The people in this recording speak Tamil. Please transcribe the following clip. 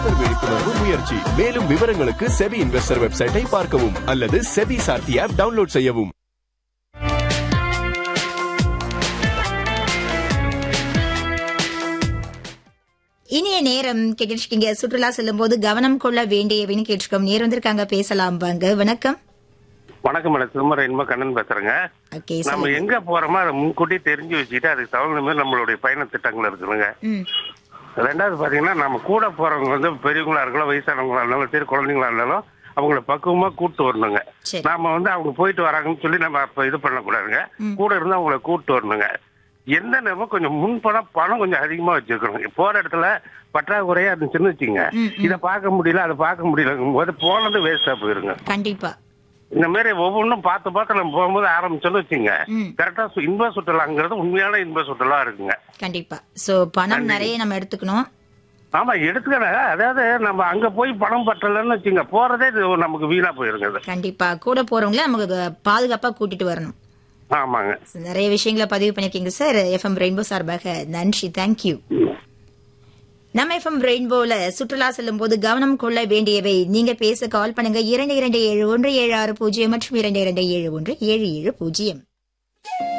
விழிப்புணர்வு முயற்சி மேலும் விவரங்களுக்கு செபி இன்வெஸ்டர் வெப்சைட்டை பார்க்கவும் அல்லது செபி சார்த்தி ஆப் டவுன்லோட் செய்யவும் இனிய நேரம் கேட்டிருக்கீங்க சுற்றுலா செல்லும் போது கவனம் கொள்ள வேண்டியவைன்னு கேட்டிருக்கோம் நேரம் வந்திருக்காங்க பேசலாம் வாங்க வணக்கம் வணக்கம் மேடம் திருமறை இன்ப கண்ணன் பேசுறேங்க ஓகே நம்ம சொல்லுங்க எங்க போறோமோ அதை முன்கூட்டி தெரிஞ்சு வச்சுக்கிட்டு அதுக்கு தகுந்த மாதிரி நம்மளுடைய பயண திட்டங்கள் இருக்குதுங்க ம் ரெண்டாவது பாத்தீங்கன்னா நம்ம கூட போறவங்க வந்து பெரியவங்களா இருக்கலாம் வயசானவங்களா இருந்தாலும் சரி குழந்தைங்களா இருந்தாலும் அவங்கள பக்குவமா கூட்டு வரணுங்க சரி நாம வந்து அவங்க போயிட்டு வராங்கன்னு சொல்லி நம்ம அப்ப இது பண்ணக்கூடாதுங்க கூட இருந்து அவங்கள கூட்டு வரணுங்க எந்த நேரமும் கொஞ்சம் முன்பணம் பணம் கொஞ்சம் அதிகமா வச்சிருக்கணும் போற இடத்துல பற்றாக்குறையா இருந்துச்சுன்னு வச்சுங்க ம், இதை பார்க்க முடியல அதை பார்க்க முடியலங்கும் போது போனது வேஸ்டா போயிருங்க கண்டிப்பா இந்த மாதிரி ஒவ்வொன்றும் பார்த்து பார்த்து நம்ம போகும்போது ஆரம்பிச்சோன்னு வச்சுங்க ம். கரெக்டா சு- இன்ப சுற்றுலாங்கிறது உண்மையான இன்ப சுற்றுலா இருக்குங்க கண்டிப்பா சோ பணம் நிறைய நம்ம எடுத்துக்கணும் ஆமா எடுத்துக்கணும் அதாவது நம்ம அங்க போய் பணம் பற்றலன்னு வச்சுங்க போறதே இது நமக்கு வீணா போயிருங்க அது. கண்டிப்பா கூட போறவங்கள நமக்கு பாதுகாப்பா கூட்டிட்டு வரணும் ஆமாங்க So, நிறைய விஷயங்களை பதிவு பண்ணிருக்கீங்க சார் எஃப்எம் ரெயின்போ சார்பாக நன்றி தேங்க்யூ நம்ம எஃப்எம் ரெயின்போல சுற்றுலா செல்லும் போது கவனம் கொள்ள வேண்டியவை நீங்க பேச கால் பண்ணுங்க இரண்டு இரண்டு ஏழு ஒன்று ஏழு ஆறு பூஜ்ஜியம் மற்றும் இரண்டு இரண்டு ஏழு ஒன்று ஏழு ஏழு பூஜ்ஜியம்